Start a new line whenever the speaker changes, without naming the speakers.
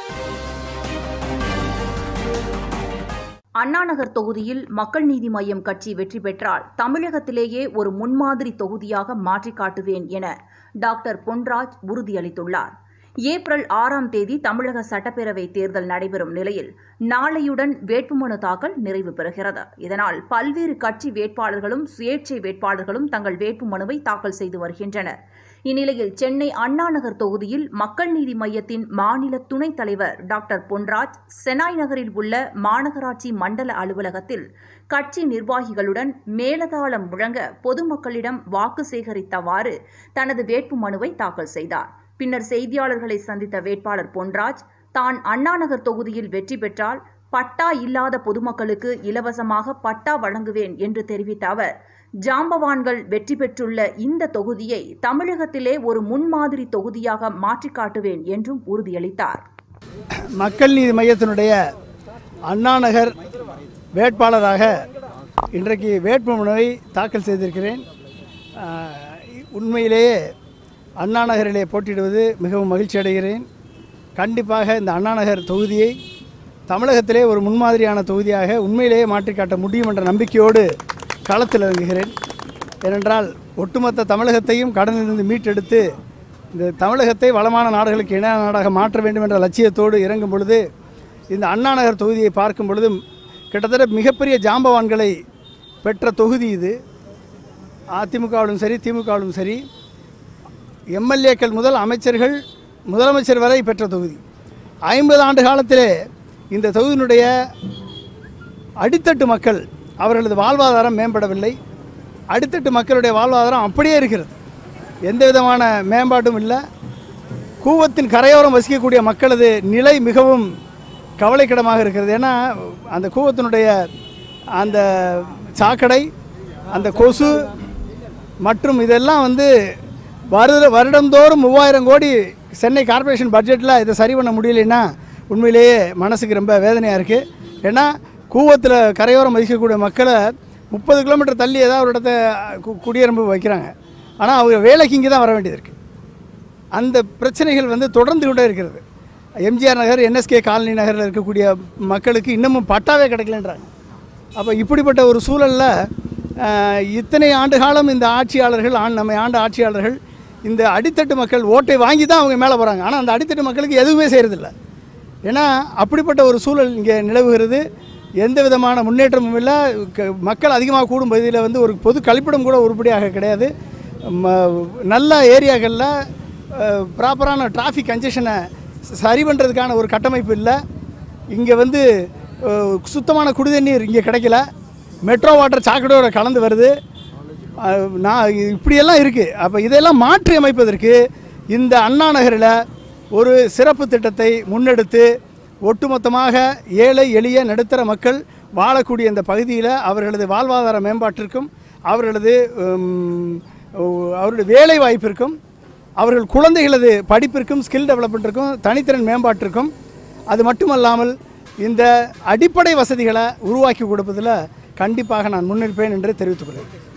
அண்ணாநகர் தொகுதியில் மக்கள் நீதி மய்யம் கட்சி வெற்றி பெற்றால் தமிழகத்திலேயே ஒரு முன்மாதிரி தொகுதியாக மாற்றிக் காட்டுவேன் என டாக்டர் பொன்ராஜ் உறுதியளித்துள்ளார் ஏப்ரல் ஆறாம் தேதி தமிழக சட்டப்பேரவை தேர்தல் நடைபெறும் நிலையில் நாளையுடன் வேட்புமனு தாக்கல் நிறைவு பெறுகிறது இதனால் பல்வேறு கட்சி வேட்பாளர்களும் சுயேட்சை வேட்பாளர்களும் தங்கள் வேட்புமனுவை தாக்கல் செய்து வருகின்றனர் இந்நிலையில் சென்னை அண்ணாநகர் தொகுதியில் மக்கள் நீதி மய்யத்தின் மாநில துணைத் தலைவர் டாக்டர் பொன்ராஜ் செனாய் நகரில் உள்ள மாநகராட்சி மண்டல அலுவலகத்தில் கட்சி நிர்வாகிகளுடன் மேலதாளம் முழங்க பொதுமக்களிடம் வாக்கு சேகரித்தவாறு தனது வேட்புமனுவை தாக்கல் செய்தார் பின்னர் செய்தியாளர்களை சந்தித்த வேட்பாளர் பொன்ராஜ் தான் அண்ணாநகர் தொகுதியில் வெற்றி பெற்றால் பட்டா இல்லாத பொதுமக்களுக்கு இலவசமாக பட்டா வழங்குவேன் என்று தெரிவித்த அவர் ஜாம்பவான்கள் வெற்றி பெற்றுள்ள இந்த தொகுதியை தமிழகத்திலே ஒரு முன்மாதிரி தொகுதியாக மாற்றிக் காட்டுவேன் என்றும் உறுதியளித்தார்
மக்கள் நீதி மையத்தினுடைய அண்ணாநகர் வேட்பாளராக இன்றைக்கு வேட்புமனுவை தாக்கல் செய்திருக்கிறேன் ஆஹ், உண்மையிலேயே அண்ணாநகரிலே போட்டியிடுவது மிகவும் மகிழ்ச்சி அடைகிறேன் கண்டிப்பாக இந்த அண்ணாநகர் தொகுதியை தமிழகத்திலே ஒரு முன்மாதிரியான தொகுதியாக உண்மையிலேயே மாற்றிக் காட்ட முடியும் என்ற நம்பிக்கையோடு களத்தில் இறங்குகிறேன் ஏனென்றால் ஒட்டுமொத்த தமிழகத்தையும் கடனிலிருந்து மீட்டெடுத்து இந்த தமிழகத்தை வளமான நாடுகளுக்கு இணையான நாடாக மாற்ற வேண்டும் என்ற லட்சியத்தோடு இறங்கும் பொழுது இந்த அண்ணாநகர் தொகுதியை பார்க்கும் பொழுது கிட்டத்தட்ட மிகப்பெரிய ஜாம்பவான்களை பெற்ற தொகுதி இது அதிமுகவிலும் சரி திமுகவிலும் சரி எம்எல்ஏக்கள் முதல் அமைச்சர்கள் முதலமைச்சர் வரை பெற்ற தொகுதி ஐம்பது ஆண்டு காலத்திலே இந்த தொகுதியினுடைய அடித்தட்டு மக்கள் அவர்களது வாழ்வாதாரம் மேம்படவில்லை அடித்தட்டு மக்களுடைய வாழ்வாதாரம் அப்படியே இருக்கிறது எந்த விதமான மேம்பாட்டும் இல்லை கூவத்தின் கரையோரம் வசிக்கக்கூடிய மக்களது நிலை மிகவும் கவலைக்கிடமாக இருக்கிறது ஏன்னா அந்த கூவத்தினுடைய அந்த சாக்கடை அந்த கொசு மற்றும் இதெல்லாம் வந்து வருட வருடந்தோறும் மூவாயிரம் கோடி சென்னை கார்ப்பரேஷன் பட்ஜெட்டில் இதை சரி பண்ண முடியலைன்னா உண்மையிலேயே மனசுக்கு ரொம்ப வேதனையாக இருக்குது ஏன்னா கூவத்தில் கரையோரம் வசிக்கக்கூடிய மக்களை முப்பது கிலோமீட்டர் தள்ளி ஏதாவது ஒரு இடத்த கு- குடியரம்பு வைக்கிறாங்க ஆனால் அவங்க வேலைக்கு இங்கே தான் வர வேண்டியது இருக்குது அந்த பிரச்சனைகள் வந்து தொடர்ந்து கொண்டே இருக்கிறது எம்ஜிஆர் நகர் என்எஸ்கே காலனி நகரில் இருக்கக்கூடிய மக்களுக்கு இன்னமும் பட்டாவே கிடைக்கலன்றாங்க அப்போ இப்படிப்பட்ட ஒரு சூழலில் அஹ், இத்தனை ஆண்டு காலம் இந்த ஆட்சியாளர்கள் ஆண் நம்மை ஆண்ட ஆட்சியாளர்கள் இந்த அடித்தட்டு மக்கள் ஓட்டை வாங்கி தான் அவங்க மேலே போகிறாங்க ஆனால் அந்த அடித்தட்டு மக்களுக்கு எதுவுமே செய்கிறதில்ல ஏன்னா அப்படிப்பட்ட ஒரு சூழல் இங்கே நிலவுகிறது எந்த விதமான முன்னேற்றமும் இல்லை க- மக்கள் அதிகமாக கூடும் பகுதியில் வந்து ஒரு பொது கழிப்பிடம் கூட உருப்படியாக கிடையாது ம- நல்ல ஏரியாக்களில் ப்ராப்பரான டிராஃபிக் கன்ஜெஷனை சரி பண்ணுறதுக்கான ஒரு கட்டமைப்பு இல்லை இங்கே வந்து அஹ், சுத்தமான குடிதண்ணீர் இங்கே கிடைக்கல மெட்ரோ வாட்டர் சாக்கடையோட கலந்து வருது அஹ், நான் இப்படியெல்லாம் இருக்குது அப்போ இதெல்லாம் மாற்றி அமைப்பதற்கு இந்த அண்ணா நகரில் ஒரு சிறப்பு திட்டத்தை முன்னெடுத்து ஒட்டுமொத்தமாக ஏழை எளிய நடுத்தர மக்கள் வாழக்கூடிய இந்த பகுதியில் அவர்களது வாழ்வாதார மேம்பாட்டிற்கும் அவர்களது உம், அவருடைய வேலை வாய்ப்பிற்கும் அவர்கள் குழந்தைகளது படிப்பிற்கும் ஸ்கில் டெவலப்மெண்ட்டிற்கும் தனித்திறன் மேம்பாட்டிற்கும் அது மட்டுமல்லாமல் இந்த அடிப்படை வசதிகளை உருவாக்கி கொடுப்பதில் கண்டிப்பாக நான் முன்னிற்பேன் என்று தெரிவித்துக் கொள்கிறேன்